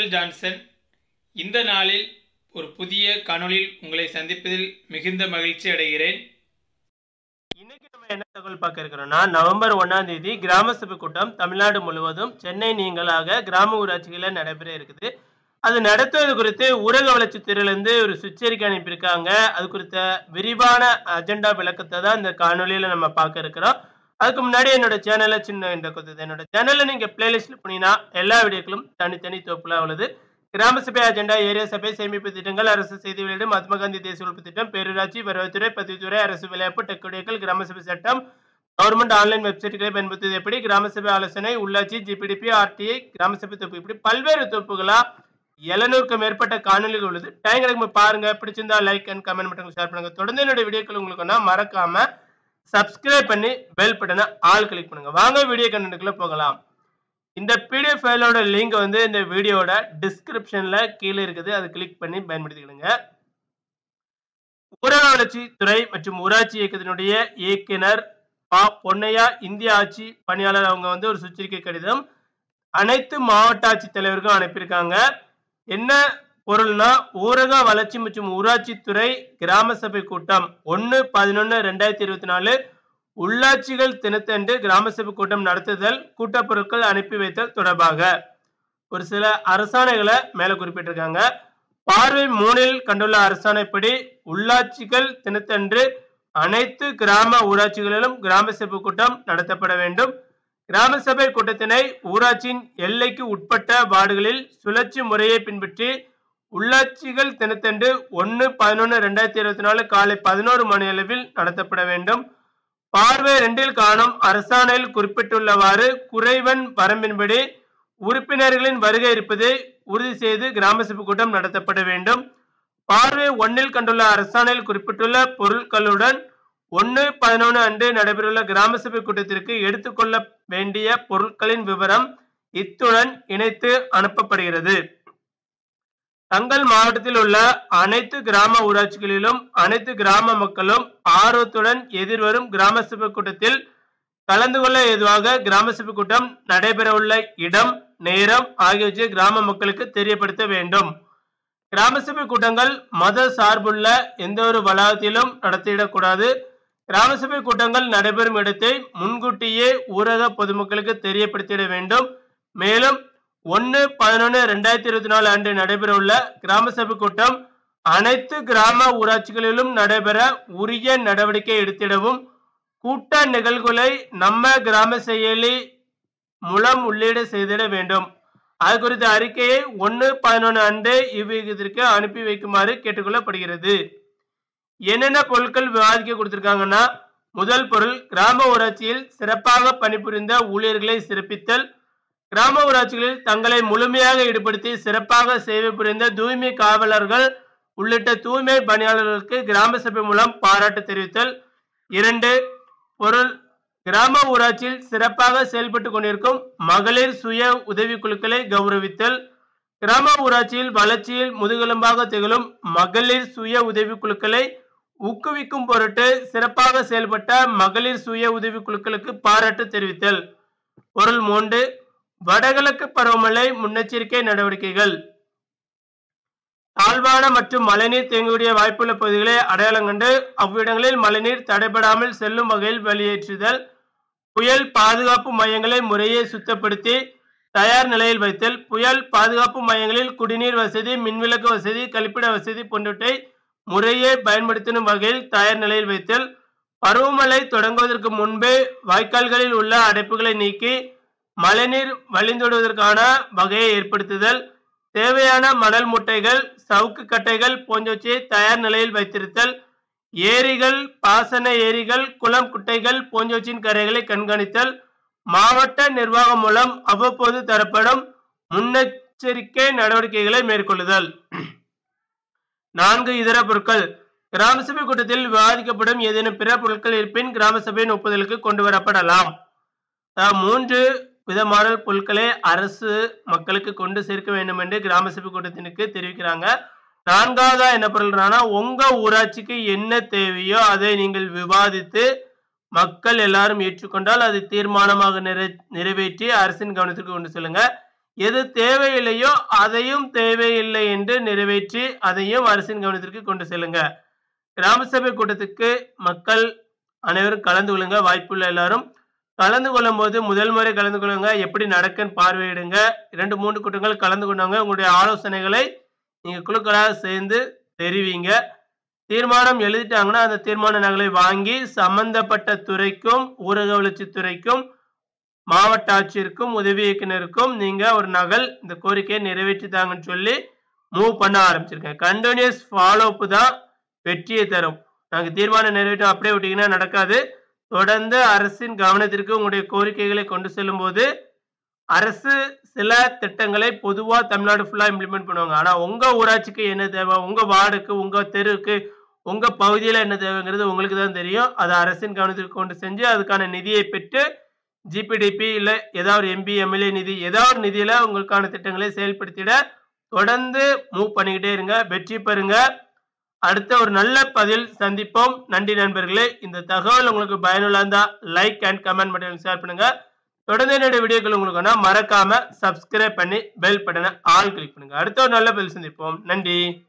Michael Johnson இந்த நாளில் ஒரு புதிய காணொளியில் உங்களை சந்திப்பதில் மிகுந்த மகிழ்ச்சி அடைகிறேன் இன்னைக்கு நம்ம என்ன தகவல் பார்க்க இருக்கிறோம்னா நவம்பர் ஒன்னாம் தேதி கிராம சபை கூட்டம் தமிழ்நாடு முழுவதும் சென்னை நீங்களாக கிராம ஊராட்சிகளில் நடைபெற இருக்குது அது நடத்துவது குறித்து ஊரக வளர்ச்சித்துறையிலேருந்து ஒரு சுச்சரிக்கை அனுப்பியிருக்காங்க அது குறித்த விரிவான அஜெண்டா விளக்கத்தை தான் இந்த காணொலியில் நம்ம பார்க்க இருக்கிறோம் அதுக்கு முன்னாடி என்னோட சேனலை சின்ன என்ற கொடுத்தது என்னோட சேனலில் நீங்கள் பிளேலிஸ்ட்ல போனீங்கன்னா எல்லா வீடியோக்களும் தனித்தனி தொப்புலாம் உள்ளது கிராம சபை அஜெண்டா ஏரியா சபை சேமிப்பு திட்டங்கள் அரசு செய்தி வெளியீடு மகாத்மா காந்தி தேசிய உழைப்பு திட்டம் பேரூராட்சி வருவாய்த்துறை பதிவுத்துறை அரசு விளையாட்டு டெக்குடியக்கள் கிராம சபை சட்டம் கவர்மெண்ட் ஆன்லைன் வெப்சைட்களை பயன்படுத்துவது எப்படி கிராம சபை ஆலோசனை உள்ளாட்சி ஜிபிடிபி ஆர்டிஐ கிராம சபை தொகுப்பு இப்படி பல்வேறு தொகுப்புகளா எழுநூறுக்கும் மேற்பட்ட காணொலிகள் உள்ளது டைம் கிடைக்கும் பாருங்க பிடிச்சிருந்தா லைக் அண்ட் கமெண்ட் மட்டும் ஷேர் பண்ணுங்க தொடர்ந்து என்னோட வீடியோக்கள் உங்களுக்கு வேணா மறக்காம சப்ஸ்கிரைப் பண்ணி பெல் பட்டனை ஆல் கிளிக் பண்ணுங்க வாங்க வீடியோ கண்டென்ட்டுக்குள்ள போகலாம் இந்த பிடிஎஃப் ஃபைலோட லிங்க் வந்து இந்த வீடியோட டிஸ்கிரிப்ஷன்ல கீழே இருக்குது அதை கிளிக் பண்ணி பயன்படுத்திக்கிடுங்க ஊரக வளர்ச்சி துறை மற்றும் ஊராட்சி இயக்கத்தினுடைய இயக்குனர் பா பொன்னையா இந்திய ஆட்சி பணியாளர் அவங்க வந்து ஒரு சுற்றறிக்கை கடிதம் அனைத்து மாவட்ட ஆட்சித் தலைவருக்கும் அனுப்பியிருக்காங்க என்ன பொருள்னா ஊரக வளர்ச்சி மற்றும் ஊராட்சி துறை கிராம சபை கூட்டம் ஒன்று பதினொன்று ரெண்டாயிரத்தி இருபத்தி நாலு உள்ளாட்சிகள் தினத்தன்று கிராம சபை கூட்டம் நடத்துதல் கூட்டப்பொருட்கள் அனுப்பி வைத்தல் தொடர்பாக ஒரு சில அரசாணைகளை மேல குறிப்பிட்டிருக்காங்க பார்வை மூணில் கண்டுள்ள அரசாணைப்படி உள்ளாட்சிகள் தினத்தன்று அனைத்து கிராம ஊராட்சிகளிலும் கிராம சபை கூட்டம் நடத்தப்பட வேண்டும் கிராம சபை கூட்டத்தினை ஊராட்சியின் எல்லைக்கு உட்பட்ட வார்டுகளில் சுழற்சி முறையை பின்பற்றி உள்ளாட்சிகள் தினத்தன்று ஒன்று பதினொன்று ரெண்டாயிரத்தி இருபத்தி நாலு காலை பதினோரு மணி அளவில் நடத்தப்பட வேண்டும் பார்வை ரெண்டில் காணும் அரசாணையில் குறிப்பிட்டுள்ளவாறு குறைவன் வரம்பின்படி உறுப்பினர்களின் வருகை இருப்பதை உறுதி செய்து கிராம சபை கூட்டம் நடத்தப்பட வேண்டும் பார்வை ஒன்னில் கண்டுள்ள அரசாணையில் குறிப்பிட்டுள்ள பொருட்களுடன் ஒன்று பதினொன்று அன்று நடைபெறவுள்ள கிராம சபை கூட்டத்திற்கு எடுத்துக்கொள்ள வேண்டிய பொருட்களின் விவரம் இத்துடன் இணைத்து அனுப்பப்படுகிறது தங்கள் மாவட்டத்தில் உள்ள அனைத்து கிராம ஊராட்சிகளிலும் அனைத்து கிராம மக்களும் ஆர்வத்துடன் எதிர்வரும் கிராம சபை கூட்டத்தில் கலந்து கொள்ள ஏதுவாக கிராம சபை கூட்டம் நடைபெறவுள்ள இடம் நேரம் ஆகியவற்றை கிராம மக்களுக்கு தெரியப்படுத்த வேண்டும் கிராம சபை கூட்டங்கள் மத சார்புள்ள எந்த ஒரு வளாகத்திலும் நடத்திடக்கூடாது கிராம சபை கூட்டங்கள் நடைபெறும் இடத்தை முன்கூட்டியே ஊரக பொதுமக்களுக்கு தெரியப்படுத்திட வேண்டும் மேலும் ஒன்று பதினொன்று ரெண்டாயிரத்தி இருபத்தி நாலு அன்று நடைபெறவுள்ள கிராம சபை கூட்டம் அனைத்து கிராம ஊராட்சிகளிலும் நடைபெற உரிய நடவடிக்கை எடுத்திடவும் கூட்ட நிகழ்வுகளை நம்ம கிராம செயலி மூலம் உள்ளீடு செய்திட வேண்டும் அது குறித்த அறிக்கையை ஒன்று பதினொன்று அன்று இவ்விகிதத்திற்கு அனுப்பி வைக்குமாறு கேட்டுக்கொள்ளப்படுகிறது என்னென்ன பொருட்கள் விவாதிக்க கொடுத்திருக்காங்கன்னா முதல் பொருள் கிராம ஊராட்சியில் சிறப்பாக பணிபுரிந்த ஊழியர்களை சிறப்பித்தல் கிராம ஊராட்சிகளில் தங்களை முழுமையாக ஈடுபடுத்தி சிறப்பாக சேவை புரிந்த தூய்மை காவலர்கள் உள்ளிட்ட தூய்மை பணியாளர்களுக்கு கிராம சபை மூலம் பாராட்டு தெரிவித்தல் இரண்டு பொருள் கிராம ஊராட்சியில் சிறப்பாக செயல்பட்டு கொண்டிருக்கும் மகளிர் சுய உதவிக்குழுக்களை கௌரவித்தல் கிராம ஊராட்சியில் வளர்ச்சியில் முதுகெலும்பாக திகழும் மகளிர் சுய உதவிக்குழுக்களை ஊக்குவிக்கும் பொருட்டு சிறப்பாக செயல்பட்ட மகளிர் சுய உதவிக்குழுக்களுக்கு பாராட்டு தெரிவித்தல் பொருள் மூன்று வடகிழக்கு பருவமழை முன்னெச்சரிக்கை நடவடிக்கைகள் தாழ்வான மற்றும் மழைநீர் தேங்கக்கூடிய வாய்ப்புள்ள பகுதிகளை அடையாளம் கண்டு அவ்விடங்களில் மழைநீர் தடைபடாமல் செல்லும் வகையில் வெளியேற்றுதல் புயல் பாதுகாப்பு மையங்களை முறையே சுத்தப்படுத்தி தயார் நிலையில் வைத்தல் புயல் பாதுகாப்பு மையங்களில் குடிநீர் வசதி மின்விளக்கு வசதி கழிப்பிட வசதி போன்றவற்றை முறையே பயன்படுத்தும் வகையில் தயார் நிலையில் வைத்தல் பருவமழை தொடங்குவதற்கு முன்பே வாய்க்கால்களில் உள்ள அடைப்புகளை நீக்கி மழைநீர் வழிந்தோடுவதற்கான வகையை ஏற்படுத்துதல் தேவையான மணல் முட்டைகள் சவுக்கு கட்டைகள் போன்றவற்றை தயார் நிலையில் வைத்திருத்தல் ஏரிகள் பாசன ஏரிகள் குளம் குட்டைகள் போன்றவற்றின் கரைகளை கண்காணித்தல் மாவட்ட நிர்வாகம் மூலம் அவ்வப்போது தரப்படும் முன்னெச்சரிக்கை நடவடிக்கைகளை மேற்கொள்ளுதல் நான்கு இதர பொருட்கள் கிராம சபை கூட்டத்தில் விவாதிக்கப்படும் ஏதேனும் பிற பொருட்கள் இருப்பின் கிராம சபையின் ஒப்புதலுக்கு கொண்டு வரப்படலாம் அஹ் மூன்று விதமான பொருட்களை அரசு மக்களுக்கு கொண்டு சேர்க்க வேண்டும் என்று கிராம சபை கூட்டத்திற்கு தெரிவிக்கிறாங்க நான்காவதா என்ன பொருள்னா உங்க ஊராட்சிக்கு என்ன தேவையோ அதை நீங்கள் விவாதித்து மக்கள் எல்லாரும் ஏற்றுக்கொண்டால் அதை தீர்மானமாக நிறை நிறைவேற்றி அரசின் கவனத்திற்கு கொண்டு செல்லுங்க எது தேவையில்லையோ அதையும் தேவையில்லை என்று நிறைவேற்றி அதையும் அரசின் கவனத்திற்கு கொண்டு செல்லுங்க கிராம சபை கூட்டத்துக்கு மக்கள் அனைவரும் கலந்து கொள்ளுங்க வாய்ப்புள்ள எல்லாரும் கலந்து கொள்ளும் போது முதல் முறை கலந்து கொள்ளுங்க எப்படி நடக்குன்னு பார்வையிடுங்க இரண்டு மூன்று கூட்டங்கள் கலந்து கொண்டவங்க உங்களுடைய ஆலோசனைகளை நீங்க குழுக்களாக சேர்ந்து தெரிவிங்க தீர்மானம் எழுதிட்டாங்கன்னா அந்த தீர்மான நகலை வாங்கி சம்பந்தப்பட்ட துறைக்கும் ஊரக வளர்ச்சி துறைக்கும் மாவட்ட ஆட்சியருக்கும் உதவி இயக்குனருக்கும் நீங்க ஒரு நகல் இந்த கோரிக்கையை நிறைவேற்றித்தாங்கன்னு சொல்லி மூவ் பண்ண ஆரம்பிச்சிருக்கேன் கண்டினியூஸ் ஃபாலோ அப் தான் வெற்றியை தரும் நாங்கள் தீர்மானம் நிறைவேற்றம் அப்படியே விட்டீங்கன்னா நடக்காது தொடர்ந்து அரசின் கவனத்திற்கு உங்களுடைய கோரிக்கைகளை கொண்டு செல்லும் போது அரசு சில திட்டங்களை பொதுவாக தமிழ்நாடு ஃபுல்லாக இம்ப்ளிமெண்ட் பண்ணுவாங்க ஆனால் உங்கள் ஊராட்சிக்கு என்ன தேவை உங்கள் வார்டுக்கு உங்கள் தெருவுக்கு உங்கள் பகுதியில் என்ன தேவைங்கிறது உங்களுக்கு தான் தெரியும் அதை அரசின் கவனத்திற்கு கொண்டு செஞ்சு அதுக்கான நிதியை பெற்று ஜிபிடிபி இல்லை ஏதாவது ஒரு எம்பி எம்எல்ஏ நிதி ஏதாவது ஒரு நிதியில் உங்களுக்கான திட்டங்களை செயல்படுத்திட தொடர்ந்து மூவ் பண்ணிக்கிட்டே இருங்க வெற்றி பெறுங்க அடுத்த ஒரு நல்ல பதில் சந்திப்போம் நன்றி நண்பர்களே இந்த தகவல் உங்களுக்கு பயனுள்ள இருந்தா like and comment button share பண்ணுங்க தொடர்ந்து என்னுடைய வீடியோக்கள் உங்களுக்கு வேணா மறக்காம சப்ஸ்கிரைப் பண்ணி பெல் பட்டனை ஆல் கிளிக் பண்ணுங்க அடுத்த ஒரு நல்ல பதில் சந்திப்போம் நன்றி